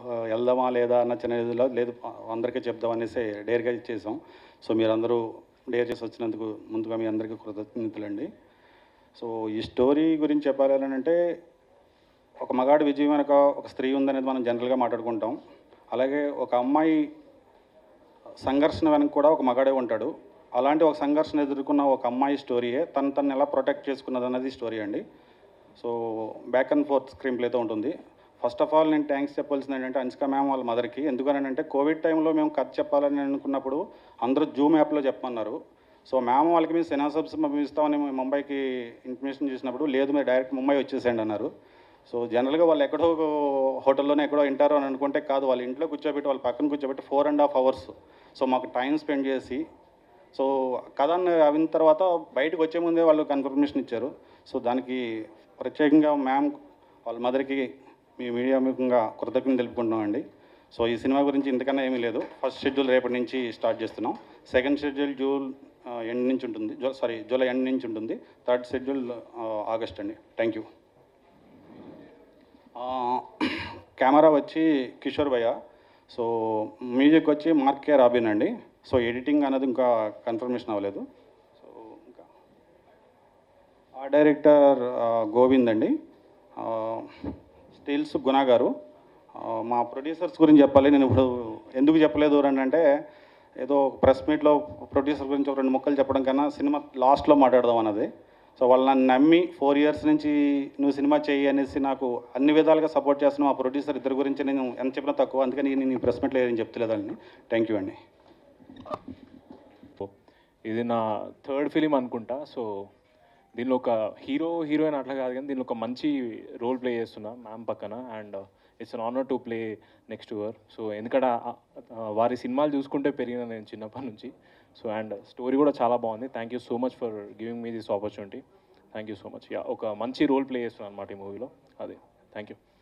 ఆ, వెళ్దామా లేదా అన్న చిన్న ఇదిలో లేదు అందరికీ చెప్దాం అనేసి డేర్గా చేసాం సో మీరందరూ డేర్ చేసి వచ్చినందుకు ముందుగా మీ అందరికీ కృతజ్ఞతలండి సో ఈ స్టోరీ గురించి చెప్పాలి అని అంటే ఒక మగాడి విజయం వెనక ఒక స్త్రీ ఉందనేది మనం జనరల్గా మాట్లాడుకుంటాం అలాగే ఒక అమ్మాయి సంఘర్షణ వెనక కూడా ఒక మగాడే ఉంటాడు అలాంటి ఒక సంఘర్షణ ఎదుర్కొన్న ఒక అమ్మాయి స్టోరీయే తను తను ఎలా ప్రొటెక్ట్ చేసుకున్నది అన్నది స్టోరీ అండి so back and forth screen ప్లేతో ఉంటుంది ఫస్ట్ ఆఫ్ ఆల్ నేను థ్యాంక్స్ చెప్పాల్సింది ఏంటంటే అంచిక మ్యామ్ వాళ్ళ మదర్కి ఎందుకని అంటే కోవిడ్ టైంలో మేము కథ చెప్పాలని అనుకున్నప్పుడు అందరూ జూమ్ యాప్లో చెప్పమన్నారు సో మ్యామ్ వాళ్ళకి మేము సినాసబ్స్ పంపిస్తామని మేము ముంబైకి ఇన్ఫర్మేషన్ చేసినప్పుడు లేదు మీరు డైరెక్ట్ ముంబై వచ్చేసేయండి అన్నారు సో జనరల్గా వాళ్ళు ఎక్కడో హోటల్లోనే ఎక్కడో వింటారు అని అనుకుంటే కాదు వాళ్ళ ఇంట్లో కూర్చోబెట్టి వాళ్ళ పక్కన కూర్చోబెట్టి four and half hours so మాకు టైం స్పెండ్ చేసి సో కథను అయిన తర్వాత బయటకు వచ్చే ముందే వాళ్ళు కన్ఫర్మేషన్ ఇచ్చారు సో దానికి ప్రత్యేకంగా మ్యామ్ వాళ్ళ మదర్కి మీ మీడియా ముఖంగా కృతజ్ఞతలు తెలుపుకుంటున్నామండి సో ఈ సినిమా గురించి ఇంతకన్నా ఏమీ లేదు ఫస్ట్ షెడ్యూల్ రేపటి నుంచి స్టార్ట్ చేస్తున్నాం సెకండ్ షెడ్యూల్ జూన్ ఎండ్ నుంచి ఉంటుంది జూ సారీ జూలై ఎండ్ నుంచి ఉంటుంది థర్డ్ షెడ్యూల్ ఆగస్ట్ అండి థ్యాంక్ యూ కెమెరా వచ్చి కిషోర్ భయ్య సో మ్యూజిక్ వచ్చి మార్కే రాబిన్ అండి సో ఎడిటింగ్ అనేది ఇంకా కన్ఫర్మేషన్ అవ్వలేదు సో ఇంకా ఆ డైరెక్టర్ ఆ, గోవింద్ అండి ఆ, స్టిల్స్ గుణ గారు ఆ, మా ప్రొడ్యూసర్స్ గురించి చెప్పాలి నేను ఇప్పుడు ఎందుకు చెప్పలేదు అని అంటే ఏదో ప్రెస్ మీట్లో ప్రొడ్యూసర్ గురించి ఒక రెండు ముక్కలు చెప్పడం కన్నా సినిమా లాస్ట్లో మాట్లాడదాం అన్నది సో వాళ్ళు నన్ను నమ్మి ఫోర్ ఇయర్స్ నుంచి నువ్వు సినిమా చేయి అనేసి నాకు అన్ని విధాలుగా సపోర్ట్ చేస్తున్న మా ప్రొడ్యూసర్ ఇద్దరి గురించి నేను ఎంత చెప్పినా తక్కువ అందుకని నేను ఈ ప్రెస్ మీట్లో ఏం చెప్తలేదండి థ్యాంక్ యూ అండి ఇది నా థర్డ్ ఫిలిం అనుకుంటా సో దీనిలో ఒక హీరో హీరోయిన్ అట్లా కాదు కానీ దీనిలో ఒక మంచి రోల్ ప్లే చేస్తున్నా మ్యామ్ పక్కన and it's an honour to play next year so ఎందుకంటే ఆ- ఆ వారి సినిమాలు చూసుకుంటే పెరిగిన నేను చిన్నప్పటి నుంచి సో అండ్ స్టోరీ కూడా చాలా బాగుంది thank you so much for giving me this opportunity thank you so much yeah ఒక మంచి రోల్ ప్లే చేస్తున్నాను అనమాట ఈ మూవీలో అదే థ్యాంక్ యూ